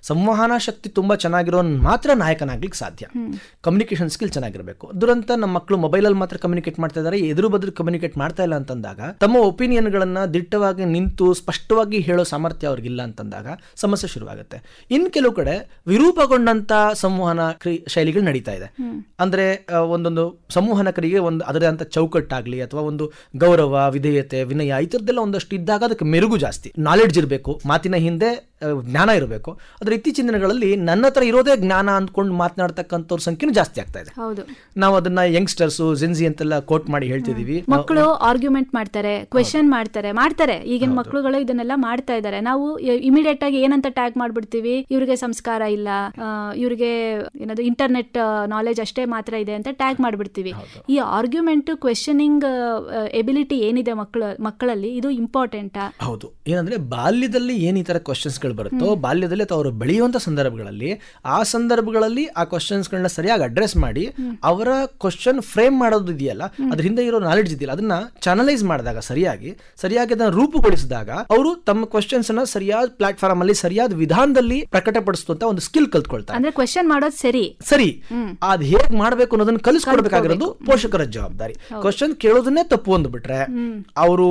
ಸಂವಹನ ಶಕ್ತಿ ತುಂಬಾ ಚೆನ್ನಾಗಿರೋ ಮಾತ್ರ ನಾಯಕನಾಗ್ಲಿಕ್ಕೆ ಸಾಧ್ಯ ಕಮ್ಯುನಿಕೇಶನ್ ಸ್ಕಿಲ್ ಚೆನ್ನಾಗಿರಬೇಕು ದುರಂತ ನಮ್ಮ ಮಕ್ಕಳು ಮೊಬೈಲಲ್ಲಿ ಮಾತ್ರ ಕಮ್ಯುನಿಕೇಟ್ ಮಾಡ್ತಾ ಇದ್ದಾರೆ ಎದುರು ಬದ್ರು ಕಮ್ಯುನಿಕೇಟ್ ಮಾಡ್ತಾ ಇಲ್ಲ ಅಂತಂದಾಗ ತಮ್ಮ ಒಪಿನಿಯನ್ಗಳನ್ನ ದಿಟ್ಟವಾಗಿ ನಿಂತು ಸ್ಪಷ್ಟವಾಗಿ ಹೇಳೋ ಸಾಮರ್ಥ್ಯ ಅವ್ರಿಗಿಲ್ಲ ಅಂತಂದಾಗ ಸಮಸ್ಯೆ ಶುರುವಾಗುತ್ತೆ ಇನ್ ಕೆಲವು ಕಡೆ ವಿರೂಪಗೊಂಡಂತ ಸಂವಹನ ಕ್ರಿ- ಶೈಲಿಗಳು ನಡೀತಾ ಇದೆ ಅಂದ್ರೆ ಆ, ಒಂದೊಂದು ಸಂವಹನಕರಿಗೆ ಒಂದು ಅದರದೇ ಅಂತ ಚೌಕಟ್ಟಾಗ್ಲಿ ಅಥವಾ ಒಂದು ಗೌರವ ವಿಧೇಯತೆ ವಿನಯ ಈ ಥರದ್ದೆಲ್ಲ ಒಂದಷ್ಟು ಇದ್ದಾಗ ಅದಕ್ಕೆ ಮೆರುಗು ಜಾಸ್ತಿ ನಾಲೆಡ್ಜ್ ಇರಬೇಕು ಮಾತಿನ ಹಿಂದೆ ಆ, ಜ್ಞಾನ ಇರಬೇಕು ಆದ್ರೆ ಇತ್ತೀಚಿನ ದಿನಗಳಲ್ಲಿ ನನ್ನ ಹತ್ರ ಇರೋದೇ ಜ್ಞಾನ ಅಂದ್ಕೊಂಡು ಮಾತನಾಡ್ತಕ್ಕಂಥವ್ರ ಸಂಖ್ಯೆನೂ ಜಾಸ್ತಿ ಆಗ್ತಾ ಇದೆ ಹೌದು ನಾವು ಅದನ್ನ ಯಂಗ್ಸ್ಟರ್ಸು ಜೆನ್ಸಿ ಅಂತೆಲ್ಲ ಕೋಟ್ ಮಾಡಿ ಹೇಳ್ತಿದೀವಿ ಮಕ್ಕಳು ಆರ್ಗ್ಯುಮೆಂಟ್ ಮಾಡ್ತಾರೆ ಕ್ವೆಶನ್ ಮಾಡ್ತಾರೆ ಮಾಡ್ತಾರೆ ಈಗಿನ ಮಕ್ಕಳುಗಳು ಇದನ್ನೆಲ್ಲ ಮಾಡ್ತಾ ಇದ್ದಾರೆ ನಾವು ಇಮಿಡಿಯೇಟ್ ಆಗಿ ಏನಂತ ಟ್ಯಾಗ್ ಮಾಡ್ಬಿಡ್ತೀವಿ ಇವ್ರಿಗೆ ಸಂಸ್ಕಾರ ಇಲ್ಲ ಆ, ಇವ್ರಿಗೆ ಏನದು ಇಂಟರ್ನೆಟ್ ನಾಲೆಜ್ ಅಷ್ಟೇ ಮಾತ್ರ ಇದೆ ಅಂತ ಟ್ಯಾಗ್ ಮಾಡ್ಬಿಡ್ತೀವಿ ಈ ಆರ್ಗ್ಯುಮೆಂಟ್ ಕ್ವೆಶನಿಂಗ್ ಎಬಿಲಿಟಿ ಏನಿದೆ ಮಕ್ಕಳ ಮಕ್ಕಳಲ್ಲಿ ಇದು ಇಂಪಾರ್ಟೆಂಟಾ ಹೌದು ಏನಂದ್ರೆ ಬಾಲ್ಯದಲ್ಲಿ ಏನ್ ಈ ತರ ಕ್ವಶನ್ಸ್ಗಳು ಬರುತ್ತೋ ಬಾಲ್ಯದಲ್ಲಿ ಅಥವಾ ಅವರು ಬೆಳೆಯುವಂತ ಸಂದರ್ಭಗಳಲ್ಲಿ ಆ ಸಂದರ್ಭಗಳಲ್ಲಿ ಆ ಕ್ವಶನ್ಸ್ಗಳನ್ನ ಸರಿಯಾಗಿ ಅಡ್ರೆಸ್ ಮಾಡಿ ಅವರ ಕ್ವಶನ್ ಫ್ರೇಮ್ ಮಾಡೋದು ಇದೆಯಲ್ಲ ಅದ್ರ ಹಿಂದೆ ಇರೋ ನಾಲೆಡ್ಜ್ ಇದೆಯಲ್ಲ ಅದನ್ನ ಚಾನಲೈಸ್ ಮಾಡಿದಾಗ ಸರಿಯಾಗಿ ಸರಿಯಾಗಿ ಅದನ್ನ ರೂಪುಗೊಳಿಸಿದಾಗ ಅವರು ತಮ್ಮ ಕ್ವಶನ್ಸ್ ಅನ್ನ ಸರಿಯಾದ ಪ್ಲಾಟ್ಫಾರ್ಮ್ ಅಲ್ಲಿ ಸರಿಯಾದ ವಿಧಾನದಲ್ಲಿ ಪ್ರಕಟಪಡಿಸುವಂತ ಒಂದು ಸ್ಕಿಲ್ ಕಲ್ತ್ಕೊಳ್ತಾರೆ ಅಂದ್ರೆ ಕ್ವೆಶನ್ ಮಾಡೋದು ಸರಿ ಸರಿ ಅದ್ ಹೇಗ್ ಮಾಡ್ಬೇಕು ಅನ್ನೋದನ್ನ ಕಲಿಸ್ಕೊಡ್ಬೇಕಾಗಿರೋದು ಪೋಷಕರ ಜವಾಬ್ದಾರಿ ಕ್ವಶನ್ ಕೇಳೋದನ್ನೇ ತಪ್ಪು ಅಂದ್ಬಿಟ್ರೆ ಅವರು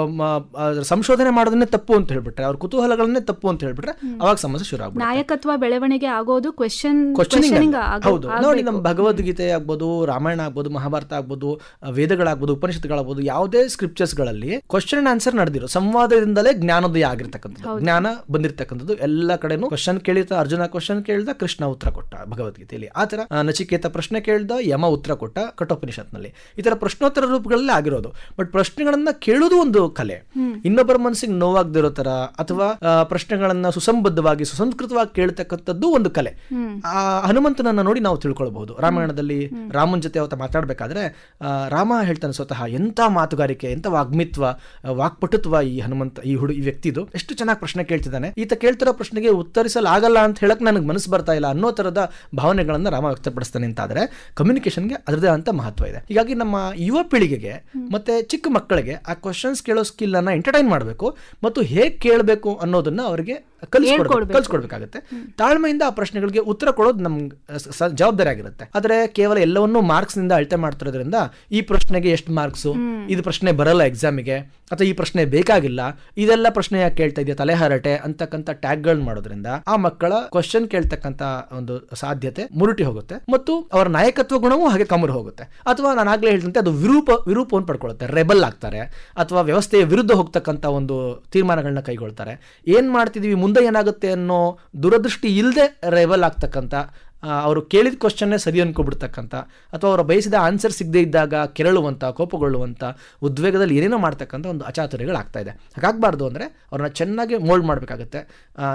ಸಂಶೋಧನೆ ಮಾಡೋದನ್ನೇ ತಪ್ಪು ಅಂತ ಹೇಳ್ಬಿಟ್ರೆ ಅವ್ರ ಕುತೂಹಲಗಳನ್ನೇ ತಪ್ಪು ಅಂತ ಹೇಳ್ಬಿಟ್ರೆ ಅವಾಗ ಸಮಸ್ಯೆ ಶುರು ಆಗ್ಬಿಡುತ್ತೆ ನಾಯಕತ್ವ ಬೆಳವಣಿಗೆ ಆಗೋದು ಕ್ವೆಶನ್ ಕ್ವಶನಿಂಗ್ ಹೌದು ನೋಡಿ ನಮ್ಮ ಭಗವದ್ಗೀತೆ ಆಗ್ಬೋದು ರಾಮಾಯಣ ಆಗ್ಬೋದು ಮಹಾಭಾರತ ಆಗ್ಬೋದು ಆ, ವೇದಗಳಾಗ್ಬೋದು ಉಪನಿಷತ್ಗಳಾಗ್ಬೋದು ಯಾವುದೇ ಸ್ಕ್ರಿಪ್ಚರ್ಸ್ ಗಳಲ್ಲಿ ಕ್ವಶನ್ ಅಂಡ್ ಆನ್ಸರ್ ನಡೆದಿರೋ ಸಂವಾದದಿಂದಲೇ ಜ್ಞಾನೋದಯ ಆಗಿರ್ತಕ್ಕಂಥದ್ದು ಜ್ಞಾನ ಬಂದಿರತಕ್ಕಂಥದ್ದು ಎಲ್ಲ ಕಡೆನೂ ಕ್ವಶನ್ ಕೇಳಿದ ಅರ್ಜುನ ಕ್ವಶನ್ ಕೇಳಿದ ಕೃಷ್ಣ ಉತ್ತರ ಕೊಟ್ಟ ಭಗವದ್ಗೀತೆಯಲ್ಲಿ ಆ ತರ ಆ, ನಚಿಕೇತ ಪ್ರಶ್ನೆ ಕೇಳಿದ ಯಮ ಉತ್ತರ ಕೊಟ್ಟ ಕಠೋಪನಿಷತ್ನಲ್ಲಿ ಈ ತರ ಪ್ರಶ್ನೋತ್ತರ ರೂಪಗಳಲ್ಲಿ ಆಗಿರೋದು ಬಟ್ ಪ್ರಶ್ನೆಗಳನ್ನ ಕೇಳೋದು ಒಂದು ಕಲೆ ಇನ್ನೊಬ್ಬರ ಮನಸ್ಸಿಗೆ ನೋವಾಗದಿರೋ ತರ ಅಥವಾ ಆ, ಪ್ರಶ್ನೆಗಳನ್ನ ಸುಸಂಬದ್ಧವಾಗಿ ಸುಸಂಸ್ಕೃತವಾಗಿ ಕೇಳ್ತಕ್ಕಂಥದ್ದು ಒಂದು ಕಲೆ ಆ ಹನುಮಂತನನ್ನ ನೋಡಿ ನಾವು ತಿಳ್ಕೊಳ್ಬಹುದು ರಾಮಾಯಣದಲ್ಲಿ ರಾಮನ ಜೊತೆ ಅವತ್ತ ಮಾತಾಡ್ಬೇಕಾದ್ರೆ ಆ, ರಾಮ ಹೇಳ್ತಾನೆ ಸ್ವತಃ ಎಂತ ಮಾತುಗಾರಿಕೆ ಎಂತ ವಾಗ್ಮಿತ್ವ ಆ, ವಾಕ್ಪಟುತ್ವ ಈ ಹನುಮಂತ ಈ ಹುಡು ಈ ವ್ಯಕ್ತಿದು ಎಷ್ಟು ಚೆನ್ನಾಗಿ ಪ್ರಶ್ನೆ ಕೇಳ್ತಿದ್ದಾನೆ ಈತ ಕೇಳ್ತಿರೋ ಪ್ರಶ್ನೆಗೆ ಉತ್ತರಿಸಲಾಗಲ್ಲ ಅಂತ ಹೇಳಕ್ ನನಗೆ ಮನಸ್ಸು ಬರ್ತಾ ಇಲ್ಲ ಅನ್ನೋ ತರದ ಭಾವನೆಗಳನ್ನ ರಾಮ ವ್ಯಕ್ತಪಡಿಸ್ತಾನೆ ಅಂತಾದ್ರೆ ಕಮ್ಯುನಿಕೇಶನ್ಗೆ ಅದರದೇ ಅಂತ ಮಹತ್ವ ಇದೆ ಹೀಗಾಗಿ ನಮ್ಮ ಯುವ ಪೀಳಿಗೆಗೆ ಮತ್ತೆ ಚಿಕ್ಕ ಮಕ್ಕಳಿಗೆ ಆ ಕ್ವಶನ್ಸ್ ಕೇಳೋ ಸ್ಕಿಲ್ ಅನ್ನ ಎಂಟರ್ಟೈನ್ ಮಾಡಬೇಕು ಮತ್ತು ಹೇಗೆ ಕೇಳಬೇಕು ಅನ್ನೋದನ್ನ ಅವರಿಗೆ ಕಲಿಸ್ಕೊಡ್ಬೇಕು ಕಲಿಸ್ಕೊಡ್ಬೇಕಾಗುತ್ತೆ ತಾಳ್ಮೆಯಿಂದ ಆ ಪ್ರಶ್ನೆಗಳಿಗೆ ಉತ್ತರ ಕೊಡೋದು ನಮ್ ಸ- ಸ- ಜವಾಬ್ದಾರಿ ಆಗಿರುತ್ತೆ ಆದ್ರೆ ಕೇವಲ ಎಲ್ಲವನ್ನೂ ಮಾರ್ಕ್ಸ್ ನಿಂದ ಅಳತೆ ಮಾಡ್ತಿರೋದ್ರಿಂದ ಈ ಪ್ರಶ್ನೆಗೆ ಎಷ್ಟು ಮಾರ್ಕ್ಸ್ ಇದು ಪ್ರಶ್ನೆ ಬರಲ್ಲ ಎಕ್ಸಾಮಿಗೆ ಅಥವಾ ಈ ಪ್ರಶ್ನೆ ಬೇಕಾಗಿಲ್ಲ ಇದೆಲ್ಲ ಪ್ರಶ್ನೆ ಯಾಕೆ ಕೇಳ್ತಾ ಇದೆಯಾ ತಲೆ ಹರಟೆ ಅಂತಕ್ಕಂಥ ಟ್ಯಾಗ್ಗಳನ್ನ ಮಾಡೋದ್ರಿಂದ ಆ ಮಕ್ಕಳ ಕ್ವಶನ್ ಕೇಳ್ತಕ್ಕಂಥ ಒಂದು ಸಾಧ್ಯತೆ ಮುರುಟಿ ಹೋಗುತ್ತೆ ಮತ್ತು ಅವರ ನಾಯಕತ್ವ ಗುಣವೂ ಹಾಗೆ ಕಮರು ಹೋಗುತ್ತೆ ಅಥವಾ ನಾನು ಆಗ್ಲೇ ಹೇಳಿದಂತೆ ಅದು ವಿರೂಪ ವಿರೂಪವನ್ನು ಪಡ್ಕೊಳುತ್ತೆ ರೆಬಲ್ ಆಗ್ತಾರೆ ಅಥವಾ ವ್ಯವಸ್ಥೆಯ ವಿರುದ್ಧ ಹೋಗ್ತಕ್ಕಂಥ ಒಂದು ತೀರ್ಮಾನಗಳನ್ನ ಕೈಗೊಳ್ತಾರೆ ಏನ್ ಮಾಡ್ತಿದೀವಿ ಮುಂದೆ ಏನಾಗುತ್ತೆ ಅನ್ನೋ ದುರದೃಷ್ಟಿ ಇಲ್ಲದೆ ರೆಬಲ್ ಆಗ್ತಕ್ಕಂಥ ಆ, ಅವರು ಕೇಳಿದ ಕ್ವಶನ್ನೇ ಸರಿ ಅನ್ಕೊಬಿಡ್ತಕ್ಕಂಥ ಅಥವಾ ಅವರ ಬಯಸಿದ ಆನ್ಸರ್ ಸಿಗದೇ ಇದ್ದಾಗ ಕೆರಳುವಂಥ ಕೋಪಗೊಳ್ಳುವಂಥ ಉದ್ವೇಗದಲ್ಲಿ ಏನೇನೋ ಮಾಡ್ತಕ್ಕಂಥ ಒಂದು ಅಚಾತುರ್ಯಗಳಾಗ್ತಾ ಇದೆ ಹಾಗಾಗಬಾರ್ದು ಅಂದರೆ ಅವ್ರನ್ನ ಚೆನ್ನಾಗಿ ಮೋಲ್ಡ್ ಮಾಡಬೇಕಾಗುತ್ತೆ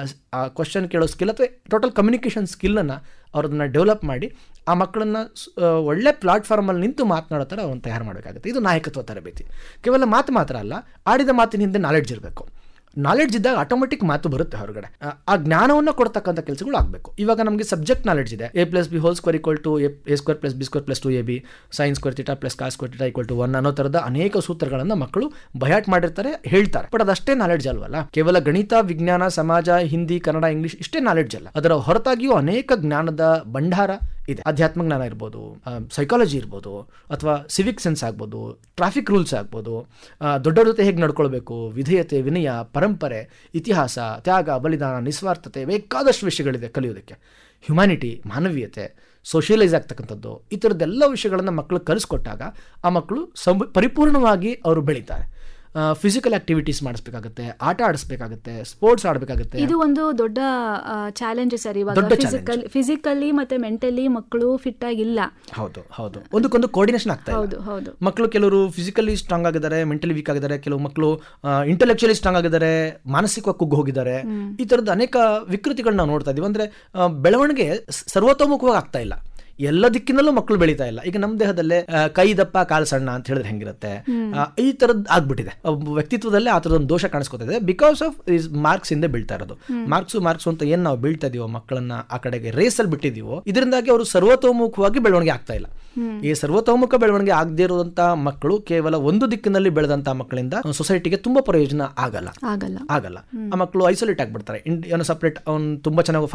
ಆ ಕ್ವಶನ್ ಕೇಳೋ ಸ್ಕಿಲ್ ಅಥವಾ ಟೋಟಲ್ ಕಮ್ಯುನಿಕೇಷನ್ ಸ್ಕಿಲ್ಲನ್ನು ಅವ್ರದನ್ನ ಡೆವಲಪ್ ಮಾಡಿ ಆ ಮಕ್ಕಳನ್ನ ಸ್- ಆ, ಒಳ್ಳೆ ಪ್ಲಾಟ್ಫಾರ್ಮಲ್ಲಿ ನಿಂತು ಮಾತನಾಡೋ ಥರ ಅವ್ರನ್ನ ತಯಾರು ಮಾಡಬೇಕಾಗುತ್ತೆ ಇದು ನಾಯಕತ್ವ ತರಬೇತಿ ಕೇವಲ ಮಾತು ಮಾತ್ರ ಅಲ್ಲ ಆಡಿದ ಮಾತಿನ ಹಿಂದೆ ನಾಲೆಡ್ಜ್ ಇರಬೇಕು ನಾಲೆಡ್ಜ್ ಇದ್ದಾಗ ಆಟೋಮೆಟಿಕ್ ಮಾತು ಬರುತ್ತೆ ಹೊರಗಡೆ ಆ- ಆ ಜ್ಞಾನವನ್ನು ಕೊಡ್ತಕ್ಕಂಥ ಕೆಲಸಗಳು ಆಗಬೇಕು ಇವಾಗ ನಮಗೆ ಸಬ್ಜೆಕ್ಟ್ ನಾಲೆಡ್ಜ್ ಇದೆ A plus B whole square equal to A square plus B square plus two A B sine square theta plus cos square theta equal to one ಅನ್ನೋ ಥರದ ಅನೇಕ ಸೂತ್ರಗಳನ್ನು ಮಕ್ಕಳು ಬಯಾಟ್ ಮಾಡಿರ್ತಾರೆ ಹೇಳ್ತಾರೆ ಬಟ್ ಅದಷ್ಟೇ ನಾಲೆಡ್ಜ್ ಅಲ್ವಲ್ಲ ಕೇವಲ ಗಣಿತ ವಿಜ್ಞಾನ ಸಮಾಜ ಹಿಂದಿ ಕನ್ನಡ ಇಂಗ್ಲಿಷ್ ಇಷ್ಟೇ ನಾಲೆಡ್ಜ್ ಅಲ್ಲ ಅದರ ಹೊರತಾಗಿಯೂ ಅನೇಕ ಜ್ಞಾನದ ಭಂಡಾರ ಇದೆ ಆಧ್ಯಾತ್ಮ ಜ್ಞಾನ ಇರ್ಬೋದು ಸೈಕಾಲಜಿ ಇರ್ಬೋದು ಅಥವಾ ಸಿವಿಕ್ ಸೆನ್ಸ್ ಆಗ್ಬೋದು ಟ್ರಾಫಿಕ್ ರೂಲ್ಸ್ ಆಗ್ಬೋದು ಆ, ದೊಡ್ಡವ್ರ ಜೊತೆ ಹೇಗೆ ನಡ್ಕೊಳ್ಬೇಕು ವಿಧೇಯತೆ ವಿನಯ ಪರಂಪರೆ ಇತಿಹಾಸ ತ್ಯಾಗ ಬಲಿದಾನ ನಿಸ್ವಾರ್ಥತೆ ಬೇಕಾದಷ್ಟು ವಿಷಯಗಳಿದೆ ಕಲಿಯೋದಕ್ಕೆ ಹ್ಯುಮ್ಯಾನಿಟಿ ಮಾನವೀಯತೆ ಸೋಷಿಯಲೈಸ್ ಆಗ್ತಕ್ಕಂಥದ್ದು ಈ ಥರದ್ದೆಲ್ಲ ವಿಷಯಗಳನ್ನು ಮಕ್ಕಳು ಕಲಿಸ್ಕೊಟ್ಟಾಗ ಆ ಮಕ್ಕಳು ಸಂ ಪರಿಪೂರ್ಣವಾಗಿ ಅವರು ಬೆಳೀತಾರೆ ಫಿಸಿಕಲ್ ಆಕ್ಟಿವಿಟೀಸ್ ಮಾಡಿಸ್ಬೇಕಾಗುತ್ತೆ ಆಟ ಆಡಿಸ್ಬೇಕಾಗುತ್ತೆ ಸ್ಪೋರ್ಟ್ಸ್ ಆಡಬೇಕಾಗುತ್ತೆ ಇದು ಒಂದು ದೊಡ್ಡ ಚಾಲೆಂಜ್ ಸರ್ ಇವಾಗ ದೊಡ್ಡ ಫಿಸಿಕಲ್ ಫಿಸಿಕಲಿ ಮತ್ತೆ ಮೆಂಟಲಿ ಮಕ್ಕಳು ಫಿಟ್ ಆಗಿಲ್ಲ ಹೌದು ಹೌದು ಒಂದಕ್ಕೊಂದು ಕೋರ್ಡಿನೇಷನ್ ಆಗ್ತಾ ಇಲ್ಲ ಹೌದು ಹೌದು ಮಕ್ಕಳು ಕೆಲವರು ಫಿಸಿಕಲಿ ಸ್ಟ್ರಾಂಗ್ ಆಗಿದ್ದಾರೆ ಮೆಂಟಲಿ ವೀಕ್ ಆಗಿದ್ದಾರೆ ಕೆಲವು ಮಕ್ಕಳು ಇಂಟೆಲೆಕ್ಚುಲಿ ಸ್ಟ್ರಾಂಗ್ ಆಗಿದ್ದಾರೆ ಮಾನಸಿಕವಾಗಿ ಕುಗ್ಗು ಹೋಗಿದ್ದಾರೆ ಈ ತರದ ಅನೇಕ ವಿಕೃತಿಗಳನ್ನ ನಾವು ನೋಡ್ತಾ ಇದೀವಿ ಅಂದ್ರೆ ಆ, ಬೆಳವಣಿಗೆ ಸ- ಸರ್ವತೋಮುಖವಾಗಿ ಆಗ್ತಾ ಇಲ್ಲ ಎಲ್ಲ ದಿಕ್ಕಿನಲ್ಲೂ ಮಕ್ಕಳು ಬೆಳೀತಾ ಇಲ್ಲ ಈಗ ನಮ್ಮ ದೇಹದಲ್ಲೇ ಆ, ಕೈ ದಪ್ಪ ಕಾಲು ಸಣ್ಣ ಅಂತ ಹೇಳಿದ್ರೆ ಹೆಂಗಿರುತ್ತೆ ಆ, ಈ ತರದ್ ಆಗ್ಬಿಟ್ಟಿದೆ ಒಬ್ಬ ವ್ಯಕ್ತಿತ್ವದಲ್ಲೇ ಆ ತರದ ಒಂದು ದೋಷ ಕಾಣಿಸ್ಕೊತಿದೆ ಬಿಕಾಸ್ ಆಫ್ ಇಸ್ ಮಾರ್ಕ್ಸ್ ಇಂದ ಬೀಳ್ತಾ ಇರೋದು ಮಾರ್ಕ್ಸ್ ಮಾರ್ಕ್ಸ್ ಅಂತ ಏನ್ ನಾವು ಬೀಳ್ತಾ ಇದೀವೋ ಮಕ್ಕಳನ್ನ ಆ ಕಡೆಗೆ ರೇಸಲ್ಲಿ ಬಿಟ್ಟಿದೀವೋ ಇದರಿಂದಾಗಿ ಅವರು ಸರ್ವತೋಮುಖವಾಗಿ ಬೆಳವಣಿಗೆ ಆಗ್ತಾ ಇಲ್ಲ ಈ ಸರ್ವತೋಮುಖ ಬೆಳವಣಿಗೆ ಆಗದೇ ಇರುವಂತ ಮಕ್ಕಳು ಕೇವಲ ಒಂದು ದಿಕ್ಕಿನಲ್ಲಿ ಬೆಳೆದಂತ ಮಕ್ಕಳಿಂದ ಸೊಸೈಟಿಗೆ ತುಂಬಾ ಪ್ರಯೋಜನ ಆಗಲ್ಲ ಆಗಲ್ಲ ಆಗಲ್ಲ ಆ ಮಕ್ಕಳು ಐಸೋಲೇಟ್ ಆಗ್ಬಿಡ್ತಾರೆ ಸಪರೇಟ್ ಅವ್ನು ತುಂಬಾ ಚೆನ್ನಾಗಿ